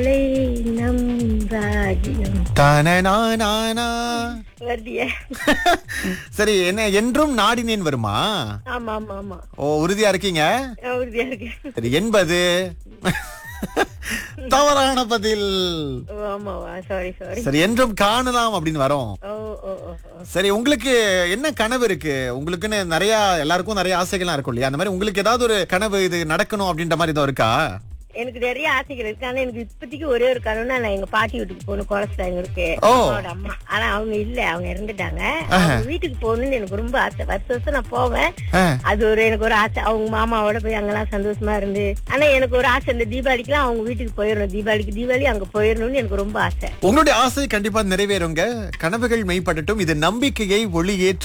லை நம் ராஜ்யம் தனநானானா. வருதியே சரி என்ன என்றும் நாடினேன் வருமா ஆமா ஆமா ஆமா ஓ உறுதியா இருக்கீங்க நான் உறுதியா இருக்கு சரி என்பது தவறான பதில் ஓ ஆமாவா சாரி சாரி சரி என்றும் காணலாம் அப்படின்னு வரோம் ஓ ஓ ஓ ஓ. சரி உங்களுக்கு என்ன கனவு இருக்கு உங்களுக்குன்னு நிறைய எல்லாருக்கும் நிறைய ஆசைகள்லாம் இருக்கும் இல்லையா அந்த மாதிரி உங்களுக்கு ஏதாவது ஒரு கனவு இது நடக்கணும் அப்படின்ற மாதிரி ஏதோ இருக்கா எனக்கு நிறைய ஆசைகள் இருக்கு ஆனா எனக்கு இப்போதைக்கு ஒரே ஒரு கனவுனா நான் எங்க பாட்டி வீட்டுக்கு போகணும் குளஸ்தாங்க இருக்கு ஓ. அம்மாவோட அம்மா ஆனா அவங்க இல்ல அவங்க இறந்துட்டாங்க அவங்க வீட்டுக்கு போகணும்னு எனக்கு ரொம்ப ஆசை வருஷம் வருஷம் நான் போவேன் ஆ. அது ஒரு எனக்கு ஒரு ஆசை அவங்க மாமாவோட போய் அங்கெல்லாம் சந்தோஷமா இருந்து ஆனா எனக்கு ஒரு ஆசை இந்த தீபாவளிக்குலாம் அவங்க வீட்டுக்கு போயிடணும் தீபாவளிக்கு தீபாவளி அங்க போயிடணும்னு எனக்கு ரொம்ப ஆசை உங்களுடைய ஆசை கண்டிப்பா நிறைவேறுங்க கனவுகள் மெய்ப்படட்டும் இது நம்பிக்கையை ஒளியேற்றும்